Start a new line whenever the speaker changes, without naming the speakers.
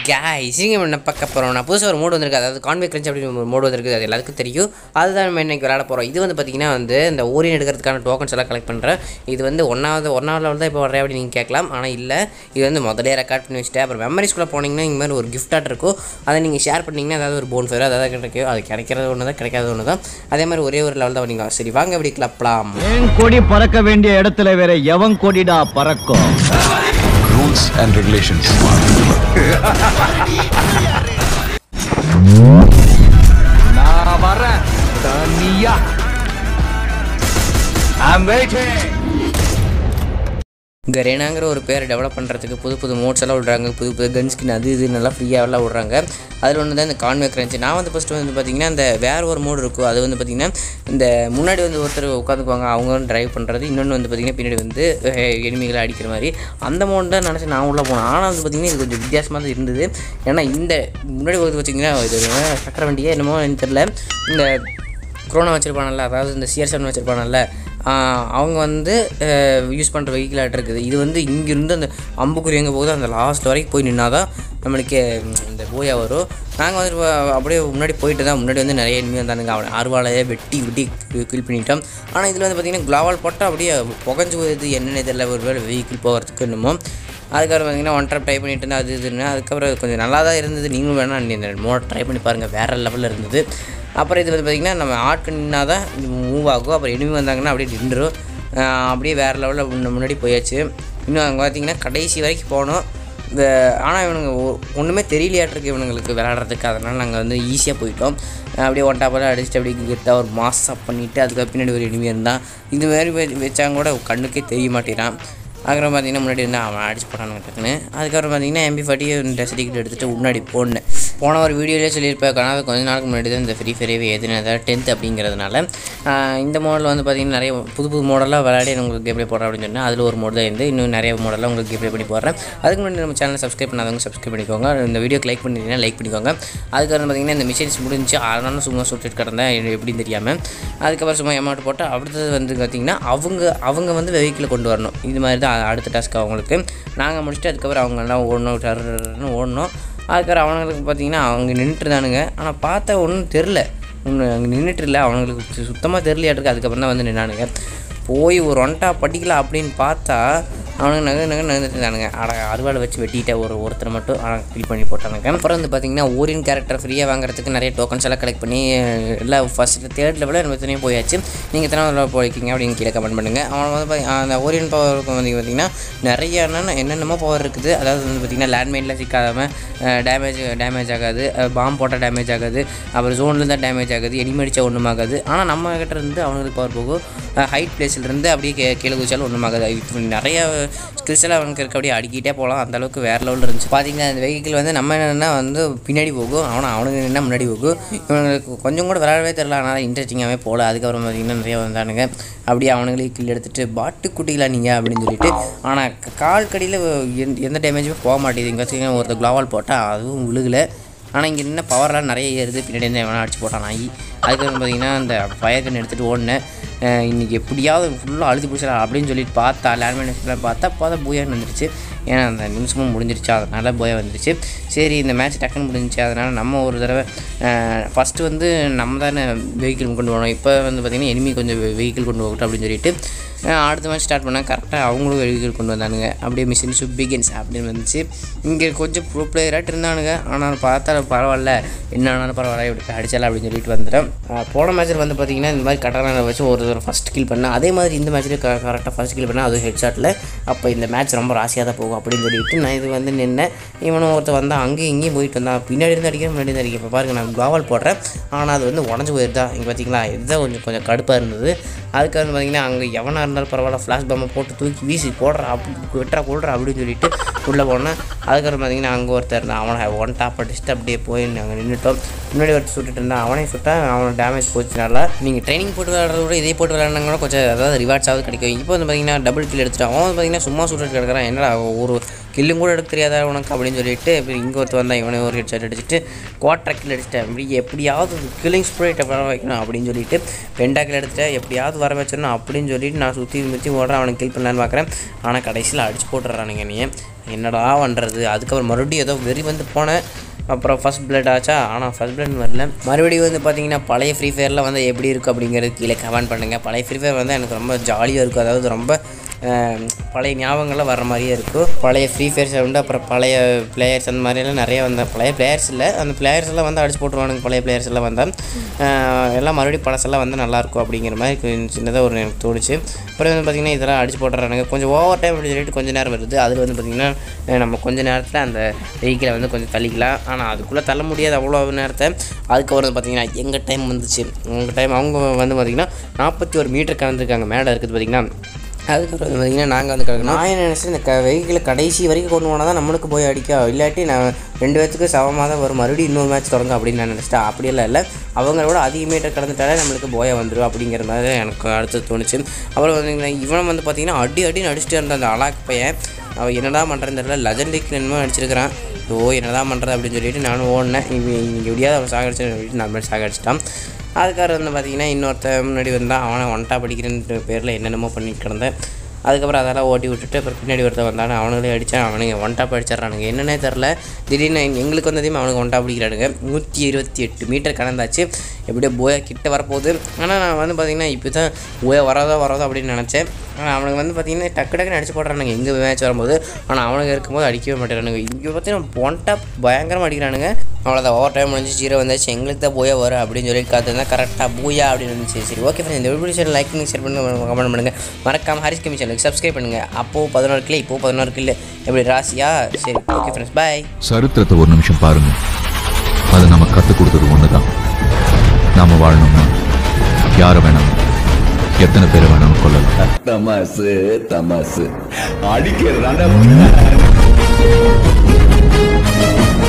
guys இங்கே என்ன பார்க்க போகிறோம் நான் புதுசாக ஒரு மோடு வந்திருக்கு அதாவது கான்வே கிரன்ச் அப்படின்னு ஒரு மோடு வந்திருக்கு அது எல்லாத்துக்கும் தெரியும் அதுதான் நம்ம இன்னைக்கு விளையாட போகிறோம் இது வந்து பார்த்தீங்கன்னா வந்து இந்த ஓரியன் எடுக்கிறதுக்கான டோக்கன்ஸ் எல்லாம் கலெக்ட் பண்ணுறேன் இது வந்து ஒன்றாவது ஒன்றாவது லெவல் தான் இப்போ வர்றேன் அப்படின்னு நீங்கள் கேட்கலாம் ஆனால் இல்லை இது வந்து முதலே ரெக்கார்ட் பண்ணி வச்சுட்டு அப்புறம் மெமரிஸ்குள்ளே போனீங்கன்னா இந்த மாதிரி ஒரு gift ஆட் இருக்கும் அதை நீங்கள் ஷேர் பண்ணிங்கன்னா அதாவது ஒரு போன் ஃபேர் அதாவது கிடைக்கும் அது கிடைக்கிறது ஒன்று தான் கிடைக்காத ஒன்று தான் அதே மாதிரி ஒரே ஒரு லெவல் தான் பண்ணீங்க சரி வாங்க அப்படி கிளப்பலாம்
என் கொடி பறக்க வேண்டிய இடத்துல வேற எவன் கொடிடா பறக்கும்
rules and regulations.
நான் வரேன் தனியா I'm waiting.
கரேனாங்கிற ஒரு பேரை டெவலப் பண்ணுறதுக்கு புது புது மோட்ஸ் எல்லாம் விடுறாங்க புது புது கன் ஸ்கின் அது இது நல்லா ஃப்ரீயாக எல்லாம் விடுறாங்க அதில் ஒன்று தான் இந்த கான்வே கிரன்ச் நான் வந்து ஃபஸ்ட்டு வந்து பார்த்தீங்கன்னா இந்த வேற ஒரு மோடு இருக்கும் அது வந்து பார்த்திங்கன்னா இந்த முன்னாடி வந்து ஒருத்தர் உட்காந்துக்குவாங்க அவங்க வந்து டிரைவ் பண்ணுறது இன்னொன்று வந்து பார்த்திங்கன்னா பின்னாடி வந்து எனிமிகளை அடிக்கிற மாதிரி அந்த மோடு தான் நினச்சி நான் உள்ளே போனேன் ஆனால் வந்து பார்த்திங்கன்னா இது கொஞ்சம் வித்தியாசமாக தான் இருந்தது ஏன்னா இந்த முன்னாடி வந்து பார்த்திங்கன்னா இது சக்கர வண்டியே என்னமோ எனக்கு தெரில இந்த குரோனா வச்சுருப்பானல்ல அதாவது இந்த சிஆர் செவன் வச்சுருப்பானல்ல அவங்க வந்து யூஸ் பண்ணுற வெஹிக்கிளாக இருக்குது இது வந்து இங்கேருந்து அந்த அம்புக்குறி எங்கே போகுதோ அந்த லாஸ்ட் வரைக்கும் போய் நின்னா தான் நம்மளுக்கு ம், இந்த போயா வரும் நாங்கள் வந்து வ- அப்படியே முன்னாடி போயிட்டு தான் முன்னாடி வந்து நிறைய இனிமே வந்தானுங்க அவனை அருவாலையே வெட்டி வெட்டி கில் பண்ணிட்டோம் ஆனால் இதில் வந்து பார்த்திங்கன்னா க்ளாவால் போட்டால் அப்படியே புகஞ்சு போகுது என்னென்ன தெரியல ஒரு வேலை வெஹிக்கிள் போகிறதுக்கு என்னமோ அதுக்கப்புறம் பார்த்தீங்கன்னா ஒன் ட்ரை ட்ரை பண்ணிட்டு இருந்தேன் அது இதுன்னு அதுக்கப்புறம் கொஞ்சம் நல்லா தான் இருந்தது நீங்களும் வேணால் இந்த மோட் ட்ரை பண்ணி பாருங்கள் வேறு லெவலில் இருந்தது அப்புறம் இது வந்து பார்த்திங்கன்னா நம்ம ஆட்கள் நின்னா தான் இது மூவ் ஆகும் அப்புறம் enemy வந்தாங்கன்னா அப்படியே நின்றுரும் ஆஹ் அப்படியே வேறு லெவலில் முன்னாடி போயாச்சு இன்னும் அங்கே பார்த்தீங்கன்னா கடைசி வரைக்கும் போனோம் இந்த ஆனால் இவனுங்க ஒ- ஒன்றுமே தெரியலையாட்டிருக்கு இவனுங்களுக்கு விளையாடுறதுக்கு அதனால் நாங்கள் வந்து ஈஸியாக போயிட்டோம் அப்படியே ஒன் டாப்பெல்லாம் அடிச்சுட்டு அப்படியே கெட்டாக ஒரு மாஸ்அப் பண்ணிவிட்டு அதுக்கு பின்னாடி ஒரு இனிமே இருந்தான் இது மாதிரி வெ- வச்சாங்க கூட கண்ணுக்கே தெரிய மாட்டேறான் அதுக்கப்புறம் பார்த்தீங்கன்னா முன்னாடி இருந்தால் அவன் அடிச்சு போட்டானுங்க டக்குன்னு அதுக்கப்புறம் பார்த்தீங்கன்னா எம்பி ஃபார்ட்டி இந்த சர்டிஃபிகேட் எடுத்துகிட்டு முன்னாடி போனேன் போன ஒரு வீடியோலேயே சொல்லியிருப்பேன் ஆனால் கொஞ்ச நாளுக்கு முன்னாடி தான் இந்த ஃப்ரீ ஃபயரே எதுனதா டென்த் அப்படிங்கிறதுனால ஆஹ் இந்த மாடலில் வந்து பார்த்தீங்கன்னா நிறைய புது புது மாடலாக விளையாடி நான் உங்களுக்கு கேப்ளே போடுறேன் அப்படின்னு சொன்னேன் அதில் ஒரு மோட் தான் இருந்து இன்னும் நிறைய மாடலாக உங்களுக்கு கேப்ளே பண்ணி போடுறேன் அதுக்கு முன்னாடி நம்ம சேனலை சப்ஸ்கிரைப் பண்ணாதவங்க சப்ஸ்கிரைப் பண்ணிக்கோங்க இந்த வீடியோக்கு லைக் பண்ணிட்டீங்கன்னா லைக் பண்ணிக்கோங்க அதுக்கப்புறம் பார்த்தீங்கன்னா இந்த மிஷின்ஸ் முடிஞ்சு அதனால சும்மா சுட்டுட்டு கிடந்தேன் எனக்கு எப்படின்னு தெரியாமல் அதுக்கப்புறம் சும்மா அமௌண்ட் போட்டு அடுத்தது வந்து பார்த்திங்கன்னா அவங்க அவங்க வந்து வெஹிக்கிளை கொண்டு வரணும் இது மாதிரி தான் அடுத்த டாஸ்க் அவங்களுக்கு நாங்கள் முடிச்சுட்டு அதுக்கப்புறம் அவங்க எல்லாம் ஓடணும் டர்ன்னு ஓடணும் அதுக்கப்புறம் அவனுங்களுக்கு பார்த்தீங்கன்னா அவங்க நின்றுட்டுருந்தானுங்க ஆனால் பார்த்தா ஒன்றும் தெரில ஒன்று அங்கே நின்றுட்டு இல்லை அவனுங்களுக்கு சுத்தமாக தெரிலையாட்டிருக்கு அதுக்கப்புறம் தான் வந்து நின்னானுங்க போய் ஒரு ஒன்ட்டா படிக்கலாம் அப்படின்னு பார்த்தா அவனுக்கு நகை நகை நகர்ந்துட்டு இருந்தானுங்க அட அறுவாலை வச்சு வெட்டிட்ட ஒரு ஒருத்தர் மட்டும் ஆனால் ஃபில் பண்ணி போட்டானுங்க அப்புறம் வந்து பார்த்தீங்கன்னா ஓரியன் கேரக்டர் ஃப்ரீயாக வாங்குறதுக்கு நிறைய டோக்கன்ஸ் எல்லாம் கலெக்ட் பண்ணி எல்லாம் ஃபஸ்ட் தேர்ட் லெவலில் நம்ம எத்தனையும் போயாச்சு நீங்கள் எத்தனை லெவல் போயிருக்கீங்க அப்படின்னு கீழே கமெண்ட் பண்ணுங்கள் அவன் வந்து பாத்தி- அந்த ஓரியன் பவருக்கு வந்து பார்த்தீங்கன்னா நிறைய என்னென்ன என்னென்னமோ பவர் இருக்குது அதாவது வந்து பார்த்திங்கன்னா லேண்ட்மைனில் சிக்காதாமல் டேமேஜ் டேமேஜ் ஆகாது பாம்பு போட்டால் டேமேஜ் ஆகாது அப்புறம் ஜோனில் தான் டேமேஜ் ஆகுது எனிமி அடித்தா ஒன்றும் ஆகாது ஆனால் நம்ம கிட்ட இருந்து அவங்களுக்கு பவர் போகும் ஹைட் பிளேஸ்லேருந்து அப்படியே கீ- கீழே குதிச்சாலும் ஒன்றும் ஆகாது இப்ப நிறைய ஸ்கில்ஸ் எல்லாம் அவனுக்கு இருக்க அப்படியே அடிக்கிட்டே போகலாம் அந்த அளவுக்கு வேறு லெவலில் இருந்துச்சு பார்த்தீங்கன்னா அந்த வெஹிக்கிள் வந்து நம்ம என்னென்னா வந்து பின்னாடி போகும் அவனை அவனுக்கு என்ன முன்னாடி போகும் இவனுக்கு கொஞ்சம் கூட விளையாடவே தெரில ஆனால் இன்ட்ரெஸ்டிங்காகவே போகல அதுக்கப்புறம் பார்த்தீங்கன்னா நிறைய வந்தானுங்க அப்படியே அவனுங்களே கில் எடுத்துட்டு பாட்டு குட்டிகளா நீங்கள் அப்படின்னு சொல்லிட்டு ஆனால் கால் கடியில் எந்த டேமேஜுமே போக மாட்டேங்குது இங்கே வச்சுக்கோங்க ஒருத்தர் க்ளோவால் போட்டால் அதுவும் விழுகலை ஆனால் இங்கே என்ன பவர்லாம் நிறைய ஏறுது பின்னாடி இருந்து எவனா அடிச்சு போட்டான் நாய் அதுக்கப்புறம் பார்த்தீங்கன்னா அந்த ஃபயர் கன் எடுத்துகிட்டு ஓடினேன் அஹ் இன்னைக்கு எப்படியாவது ஃபுல்லாக அழுது பிடிச்சிடலாம் அப்படின்னு சொல்லிட்டு பார்த்தா லேண்ட்மைன் பார்த்தா பார்த்தா பூயான்னு வந்துருச்சு ஏன்னா அந்த நிமிஷமும் முடிஞ்சிருச்சு அதனால் போயா வந்துருச்சு சரி இந்த மேட்ச் டக்குன்னு முடிஞ்சிச்சு அதனால் நம்ம ஒரு தடவை ஃபஸ்ட்டு வந்து நம்ம தானே வெஹிக்கிள் கொண்டு போனோம் இப்போ வந்து பார்த்திங்கன்னா எனிமி கொஞ்சம் வெஹிக்கிள் கொண்டு போகட்டும் அப்படின்னு சொல்லிட்டு அஹ் அடுத்த மேட்ச் ஸ்டார்ட் பண்ணால் கரெக்டாக அவங்களும் வெஹிக்கிள் கொண்டு வந்தானுங்க அப்படியே மிஷின் சு பிகின்ஸ் அப்படின்னு வந்துச்சு இங்கே கொஞ்சம் ப்ரோ பிளேயராக இருந்தானுங்க ஆனால் பார்த்தா பரவாயில்ல என்ன ஆனாலும் பரவாயில்ல இப்படி அடிச்சால அப்படின்னு சொல்லிட்டு வந்துட்டேன் அஹ் போன மேட்ச்சில் வந்து பார்த்திங்கன்னா இந்த மாதிரி கட்டணை வச்சு ஒரு தடவை ஃபஸ்ட் கில் பண்ணேன் அதே மாதிரி இந்த மேட்ச்லேயும் க கரெக்டாக ஃபஸ்ட் கில் பண்ணேன் அது ஹெட் ஷாட்டில் அப்போ இந்த மேட்ச் ரொம்ப ராசியாக தான் போகும் அப்படின்னு சொல்லிட்டு நான் இது வந்து நின்னேன் இவனும் ஒருத்தர் வந்தான் அங்கேயும் இங்கேயும் போயிட்டு வந்தான் பின்னாடி இருந்து அடிக்கிறேன் முன்னாடி இருந்து அடிக்கிறேன் இப்போ பாருங்க நான் க்ளோவால் போடுறேன் ஆனால் அது வந்து உடஞ்சி போயிருந்தா இங்கே பார்த்தீங்களா இதுதான் கொஞ்சம் கொஞ்சம் கடுப்பாக இருந்தது அதுக்கு வந்து பார்த்தீங்கன்னா அங்கே எவனாக இருந்தாலும் பரவாயில்ல ஃப்ளாஷ் பாம்பை போட்டு தூக்கி வீசி போடுறா அப்படி வெட்டுறா கொள்றா அப்படின்னு சொல்லிட்டு உள்ளே போனேன் அதுக்கப்புறம் பார்த்தீங்கன்னா அங்கே ஒருத்தர் இருந்தான் அவனை ஒன் டாப் அடிச்சுட்டு அப்படியே போய் நாங்கள் நின்றுட்டோம் முன்னாடி ஒருத்தர் சுட்டுட்டு இருந்தான் அவனே சுட்டான் அவனை டேமேஜ் போச்சுனால நீங்கள் ட்ரைனிங் போட்டு விளையாடுறத விட இதே போட்டு விளையாடுனா கூட கொஞ்சம் அதாவது ரிவார்ட்ஸாவது கிடைக்கும் இப்போ வந்து பார்த்தீங்கன்னா டபுள் கில் எடுத்துட்டான் அவன் வந்து பார்த்தீங்கன்னா சும்மா சுட்டுட்டு கிடக்குறான் என்னடா ஒரு கில்லும் கூட எடுக்க தெரியாதா உனக்கு அப்படின்னு சொல்லிட்டு இப்போ இங்கே ஒருத்தர் வந்தான் இவனை ஒரு ஹெட் ஷாட் அடிச்சுட்டு குவார்டர் கில் அடிச்சிட்டேன் இப்படி எப்படியாவது கில்லிங் ஸ்ப்ரேட்டை வர வைக்கணும் அப்படின்னு சொல்லிட்டு பெண்டா கில் எடுத்துட்டேன் எப்படியாவது வர வச்சிடணும் அப்படின்னு சொல்லிட்டு நான் சுற்றி முற்றி ஓடுறேன் அவனை கில் பண்ணலான்னு பார்க்குறேன் ஆனால் கடைசியில் அடிச்சு போட்டுறானுங்க நீ என்னடா பண்ணுறது அதுக்கப்புறம் மறுபடியும் ஏதோ வெறி வந்து போனேன் அப்புறம் ஃபஸ்ட் பிளட் ஆச்சா ஆனால் ஃபஸ்ட் பிளட் வரல மறுபடியும் வந்து பார்த்தீங்கன்னா பழைய ஃப்ரீ ஃபயரில் வந்து எப்படி இருக்குது அப்படிங்கிறது கீழே கமெண்ட் பண்ணுங்கள் பழைய ஃப்ரீ ஃபயர் வந்து எனக்கு ரொம்ப ஜாலியாக இருக்கும் அதாவது ரொம்ப அஹ், பழைய ஞாபகங்கள்லாம் வர மாதிரியே இருக்கும் பழைய ஃப்ரீ ஃபயர் சவுண்டு அப்புறம் பழைய பிளேயர்ஸ் அந்த மாதிரியெல்லாம் நிறைய வந்த பழைய பிளேயர்ஸ் இல்லை அந்த பிளேயர்ஸ் எல்லாம் வந்து அடிச்சு போட்டுருவானுங்க பழைய பிளேயர்ஸ் எல்லாம் வந்தால் அஹ், எல்லாம் மறுபடியும் பழசெல்லாம் வந்து நல்லாயிருக்கும் அப்படிங்கிற மாதிரி கொஞ்சம் சின்னதாக ஒரு எனக்கு தோணுச்சு அப்புறம் வந்து பார்த்திங்கன்னா இதெல்லாம் அடிச்சு போட்டுறானுங்க கொஞ்சம் ஓவர் டைம் அப்படின்னு சொல்லிட்டு கொஞ்சம் நேரம் வருது அதில் வந்து பார்த்திங்கன்னா அஹ், நம்ம கொஞ்ச நேரத்தில் அந்த வெஹிக்கிளை வந்து கொஞ்சம் தள்ளிக்கலாம் ஆனால் அதுக்குள்ளே தள்ள முடியாது அவ்வளோ நேரத்தை அதுக்கப்புறம் வந்து பார்த்திங்கன்னா எங்கள் டைம் வந்துச்சு உங்கள் டைம் அவங்க வந்து பார்த்திங்கன்னா நாற்பத்தி ஒரு மீட்டர் கலந்துருக்காங்க மேலே இருக்குது பார்த்திங்கன்னா அதுக்கப்புறம் வந்து பார்த்திங்கன்னா நாங்கள் வந்து கிடக்கணும் நான் என்ன நினச்சேன் இந்த க வெஹிக்கிளை கடைசி வரைக்கும் கொண்டு போனால் தான் நம்மளுக்கு போய் அடிக்கும் இல்லாட்டி நான் ரெண்டு பேர்த்துக்கு சமமாக தான் வரும் மறுபடியும் இன்னொரு மேட்ச் தொடங்கும் அப்படின்னு நான் நினச்சிட்டேன் அப்படியெல்லாம் இல்லை அவங்களோட அதிக மீட்டர் கடந்துட்டாலே நம்மளுக்கு போய வந்துடும் அப்படிங்கிற மாதிரி எனக்கு அடுத்து தோணுச்சு அப்புறம் வந்து இவன் வந்து பார்த்திங்கன்னா அடி அடின்னு அடிச்சுட்டு இருந்த அந்த அலாக் பையன் அவன் என்னடா பண்ணுறதுன்னு தெரியல லெஜண்டிக்கு என்னமோ அடிச்சிருக்கிறான் ஓ என்னடா பண்ணுறது அப்படின்னு சொல்லிட்டு நானும் ஓடினேன் இவன் இன்னைக்கு எப்படியாவது அவன் சாகடிச்சு சொல்லிட்டு நான் மாதிரி சாகடிச்சிட்டான் அதுக்காக வந்து பார்த்தீங்கன்னா இன்னொருத்தன் முன்னாடி வந்தான் அவனை ஒன்ட்டா படிக்கிறேன்ற பேரில் என்னென்னமோ பண்ணிட்டு கிடந்தேன் அதுக்கப்புறம் அதெல்லாம் ஓட்டி விட்டுட்டு அப்புறம் பின்னாடி ஒருத்தன் வந்தானே அவனுங்களே அடித்தான் அவனுங்க ஒன் டாப் அடிச்சிட்றானுங்க என்னன்னே தெரில திடீர்னு எங்க- எங்களுக்கு வந்ததையும் அவனுக்கு ஒன் டாப் அடிக்கிறானுங்க நூற்றி இருபத்தி எட்டு மீட்டர் கடந்தாச்சு எப்படியோ போயா கிட்ட வரப்போகுது ஆனால் நான் வந்து பார்த்தீங்கன்னா இப்போ தான் போயா வராதோ வராதோ அப்படின்னு நினச்சேன் ஆனால் அவனுக்கு வந்து பார்த்தீங்கன்னா டக்கு டக்குன்னு அடிச்சு போடுறானுங்க எங்கே மேட்ச் வரும்போது ஆனால் அவனுங்க இருக்கும்போது அடிக்கவே மாட்டேறானுங்க இங்கே பார்த்தீங்கன்னா ஒன் டாப் பயங்கரமாக அடிக்கிறானுங்க அவ்வளோதான் ஓவர் டைம் முடிஞ்சு ஜீரோ வந்தாச்சு எங்களுக்கு தான் போயா வரும் அப்படின்னு சொல்லி காத்திருந்தா கரெக்டாக போயா அப்படின்னு வந்துச்சு சரி ஓகே ஃப்ரெண்ட்ஸ் இந்த வீடியோ சேனல் லைக் பண்ணி ஷேர் பண்ணுங்க கமெண்ட் பண்ணுங்கள் மறக்காம ஹரிஸ் கம்மி சேனலுக்கு சப்ஸ்கிரைப் பண்ணுங்கள் அப்போது பதினோரு கிலோ இப்போது பதினோரு கிலோ எப்படி ராசியா சரி ஓகே ஃப்ரெண்ட்ஸ் பாய்
சரித்திரத்தை ஒரு நிமிஷம் பாருங்க அது நம்ம கற்றுக் கொடுத்தது ஒண்ணுதான் நாம வாழணும்னா யாரை வேணாலும் எத்தனை பேரை வேணாலும் கொள்ளலாம்
தமாசு தமாசு அடிக்கிறதாண்டா